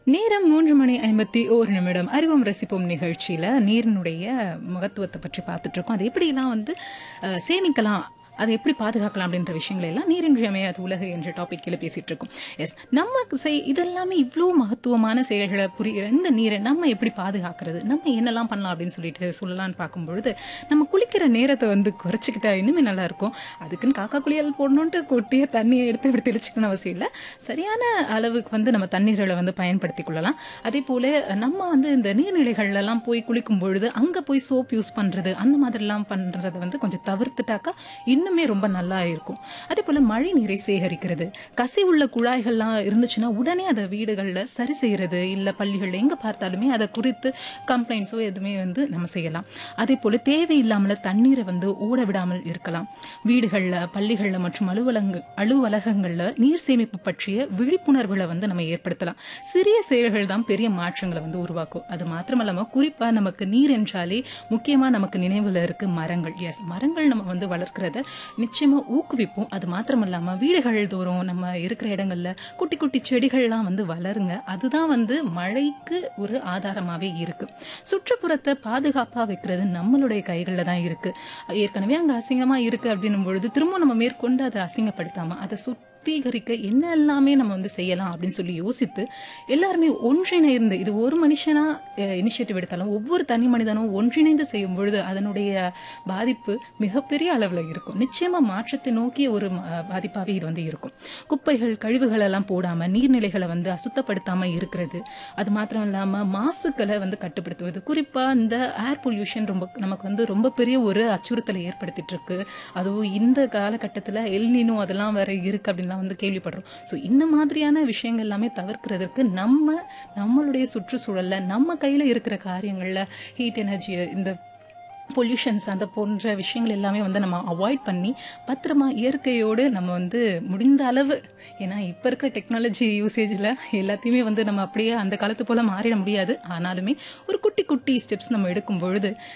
நேரம் மூன்று மணி ஐம்பத்தி ஒரு நிமிடம் அறிவோம் ரசிப்போம் நிகழ்ச்சியில நீரினுடைய மகத்துவத்தை பற்றி பார்த்துட்டு இருக்கோம் அது எப்படிலாம் வந்து அஹ், சேமிக்கலாம் அதை எப்படி பாதுகாக்கலாம் அப்படின்ற விஷயங்களை எல்லாம் நீரின்றியமே அது உலகு என்ற டாபிக்கில் பேசிட்டு இருக்கோம் எஸ் நம்ம செய் இதெல்லாமே இவ்வளோ மகத்துவமான செயல்களை புரிகிற இந்த நீரை நம்ம எப்படி பாதுகாக்கிறது நம்ம என்னெல்லாம் பண்ணலாம் அப்படின்னு சொல்லிட்டு சொல்லலாம்னு பார்க்கும்பொழுது நம்ம குளிக்கிற நேரத்தை வந்து குறைச்சிக்கிட்டா இன்னுமே நல்லா இருக்கும் அதுக்குன்னு காக்கா குளியல் போடணுன்ட்டு கொட்டிய தண்ணியை எடுத்து இப்படி தெளிச்சுக்கணும் அவசியம் இல்லை சரியான அளவுக்கு வந்து நம்ம தண்ணீர்களை வந்து பயன்படுத்தி கொள்ளலாம் அதே போல நம்ம வந்து இந்த நீர்நிலைகள்ல எல்லாம் போய் குளிக்கும் பொழுது அங்க போய் சோப் யூஸ் பண்றது அந்த மாதிரிலாம் பண்றதை வந்து கொஞ்சம் தவிர்த்துட்டாக்கா இன்னுமே ரொம்ப நல்லா இருக்கும் அதே போல மழை நீரை சேகரிக்கிறது கசி உள்ள குழாய்கள்லாம் இருந்துச்சுன்னா உடனே அதை வீடுகளில் சரி செய்யறது இல்லை பள்ளிகளில் எங்க பார்த்தாலுமே அதை குறித்து கம்ப்ளைண்ட்ஸோ எதுவுமே வந்து நம்ம செய்யலாம் அதே போல தேவையில்லாமல தண்ணீரை வந்து ஓட விடாமல் இருக்கலாம் வீடுகளில் பள்ளிகளில் மற்றும் அலுவலக அலுவலகங்களில் நீர் சேமிப்பு பற்றிய விழிப்புணர்வுகளை வந்து நம்ம ஏற்படுத்தலாம் சிறிய செயல்கள் தான் பெரிய மாற்றங்களை வந்து உருவாக்கும் அது மாத்திரமல்லாம குறிப்பா நமக்கு நீர் என்றாலே முக்கியமா நமக்கு நினைவுல இருக்கு மரங்கள் எஸ் மரங்கள் நம்ம வந்து வளர்க்கிறத நிச்சயமா ஊக்குவிப்போம் அது மாத்திரமல்லாம வீடுகள் தோறும் நம்ம இருக்கிற இடங்கள்ல குட்டி குட்டி செடிகள்லாம் வந்து வளருங்க அதுதான் வந்து மழைக்கு ஒரு ஆதாரமாவே இருக்கு சுற்றுப்புறத்தை பாதுகாப்பா வைக்கிறது நம்மளுடைய கைகளில் தான் இருக்கு ஏற்கனவே அங்க அசிங்கமா இருக்கு அப்படின்னும் பொழுது திரும்ப நம்ம மேற்கொண்டு அதை அசிங்கப்படுத்தாம அதை சுத்திகரிக்க என்ன எல்லாமே நம்ம வந்து செய்யலாம் அப்படின்னு சொல்லி யோசித்து எல்லாருமே ஒன்றிணைந்து இது ஒரு மனுஷனா இனிஷியேட்டிவ் எடுத்தாலும் ஒவ்வொரு தனி மனிதனும் ஒன்றிணைந்து செய்யும் பொழுது அதனுடைய பாதிப்பு மிகப்பெரிய அளவில் இருக்கும் நிச்சயமா மாற்றத்தை நோக்கிய ஒரு ம- பாதிப்பாவே இது வந்து இருக்கும் குப்பைகள் கழிவுகள் எல்லாம் போடாம நீர்நிலைகளை வந்து அசுத்தப்படுத்தாம இருக்கிறது அது மாத்திரம் இல்லாம மாசுக்களை வந்து கட்டுப்படுத்துவது குறிப்பா இந்த ஏர் பொல்யூஷன் ரொம்ப நமக்கு வந்து ரொம்ப பெரிய ஒரு அச்சுறுத்தலை ஏற்படுத்திட்டு இருக்கு அதுவும் இந்த காலகட்டத்தில் எல்னினோ அதெல்லாம் வேற இருக்கு அப்படின்லாம் வந்து கேள்விப்படுறோம் ஸோ இந்த மாதிரியான விஷயங்கள் எல்லாமே தவிர்க்கிறதுக்கு நம்ம நம்மளுடைய சுற்றுச்சூழல்ல நம்ம கையில இருக்கிற காரியங்கள்ல ஹீட் எனர்ஜி இந்த பொல்யூஷன்ஸ் அந்த போன்ற விஷயங்கள் எல்லாமே வந்து நம்ம அவாய்ட் பண்ணி பத்திரமா இயற்கையோடு நம்ம வந்து முடிந்த அளவு ஏன்னா இப்போ இருக்கிற டெக்னாலஜி யூசேஜில் எல்லாத்தையுமே வந்து நம்ம அப்படியே அந்த காலத்து போல் மாறிட முடியாது ஆனாலுமே ஒரு குட்டி குட்டி ஸ்டெப்ஸ் நம்ம எடுக்கும் பொழுது